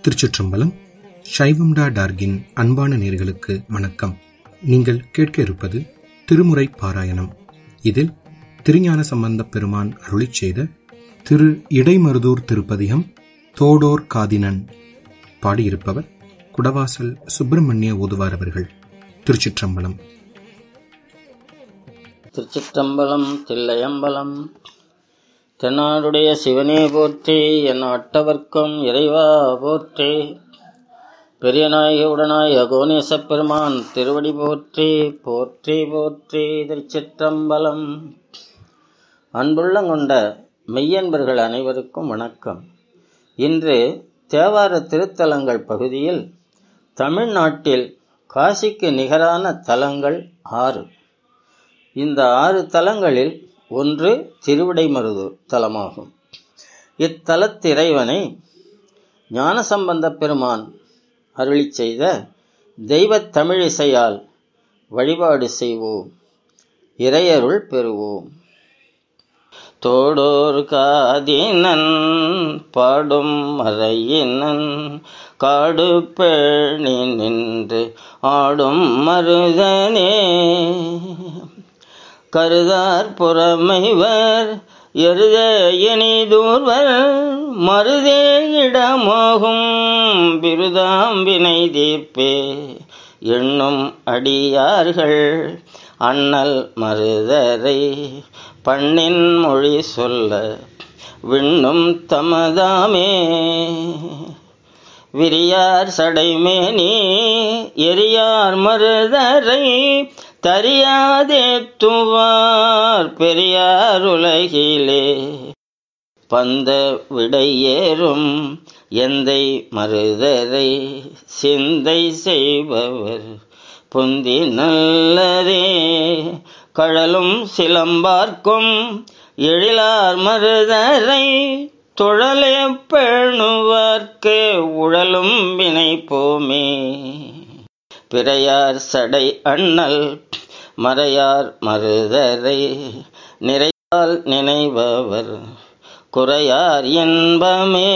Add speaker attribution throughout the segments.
Speaker 1: திருச்சிற்றம்பலம் சைவம்டா டார்கின் அன்பான நேர்களுக்கு வணக்கம் நீங்கள் கேட்க இருப்பது திருமுறை பாராயணம் இதில் திருஞான சம்பந்தப் பெருமான் அருளிச் செய்த திரு இடைமருதூர் திருப்பதிகம் தோடோர் காதினன் பாடியிருப்பவர் குடவாசல் சுப்பிரமணிய ஓதுவார் அவர்கள் திருச்சிற்றம்பலம்
Speaker 2: திருச்சிற்றம்பலம் தில்லையம்பலம் தென்னாடுடைய சிவனே போற்றி என் அட்டவர்க்கும் இறைவா போற்றி பெரியநாயக உடனாய கோணேசப் பெருமான் திருவடி போற்றி போற்றி போற்றி திருச்சிற்றம்பலம் அன்புள்ளங்கொண்ட மெய்யன்பர்கள் அனைவருக்கும் வணக்கம் இன்று தேவார திருத்தலங்கள் பகுதியில் தமிழ்நாட்டில் காசிக்கு நிகரான தலங்கள் ஆறு இந்த ஆறு தலங்களில் ஒன்று திருவிடைமருது தலமாகும் இத்தலத்திறைவனை ஞானசம்பந்த பெருமான் அருளி செய்த தெய்வத் தமிழிசையால் வழிபாடு செய்வோம் இறையருள் பெறுவோம் தோடோர் காதினன் பாடும் மறையினன் காடு பேணி நின்று ஆடும் மருதனே கருதார் புறமைவர் எருத இனிதூர்வர் மருதே இடமாகும் பிருதாம்பினை தீர்ப்பே எண்ணும் அடியார்கள் அண்ணல் மருதரை பண்ணின் மொழி சொல்ல விண்ணும் தமதாமே விரியார் சடைமேனி எரியார் மருதரை தரியாதே துவார் பெரியார் உலகிலே பந்த விடையேறும் எந்தை மருதரை சிந்தை செய்பவர் புந்தி நல்லரே கழலும் சிலம்பார்க்கும் எழிலார் மருதரை துழலே பேணுவார்க்கு உழலும் வினை போமே பிறையார் சடை அண்ணல் மறையார் மருதரை நிறையால் நினைபவர் குறையார் இன்பமே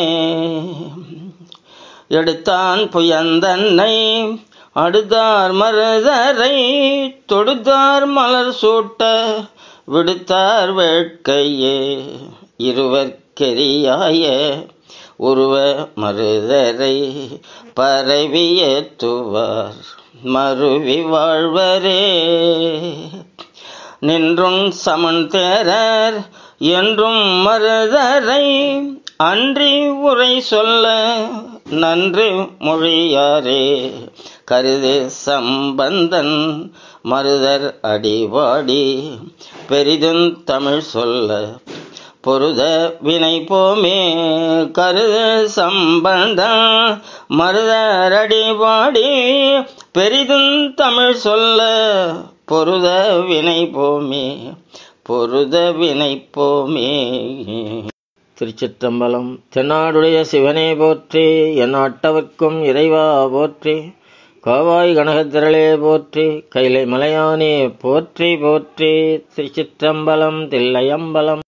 Speaker 2: எடுத்தான் புயந்தன்னை அடுத்தார் மருதரை தொடுத்தார் மலர் சூட்ட விடுத்தார் வேட்கையே இருவர்க்கெரியாய உருவ மருதரை பரவிய துவார் மருவி வாழ்வரே நின்றும் சமன் தேரர் என்றும் மருதரை அன்றி உரை சொல்ல நன்று மொழியாரே கருது சம்பந்தன் மருதர் அடிவாடி பெரிதும் தமிழ் சொல்ல பொருத வினை போமே கருது சம்பந்தன் மருதரடி பாடி பெரிதும் தமிழ் சொல்ல பொருத வினை போமே பொருத வினை போமே திருச்சிற்றம்பலம் தென்னாடுடைய சிவனே போற்றி என் அட்டவர்க்கும் இறைவா போற்றி காவாய் கனகத்திரளே போற்றி கைலை மலையானே போற்றி போற்றி திருச்சிற்றம்பலம் தில்லையம்பலம்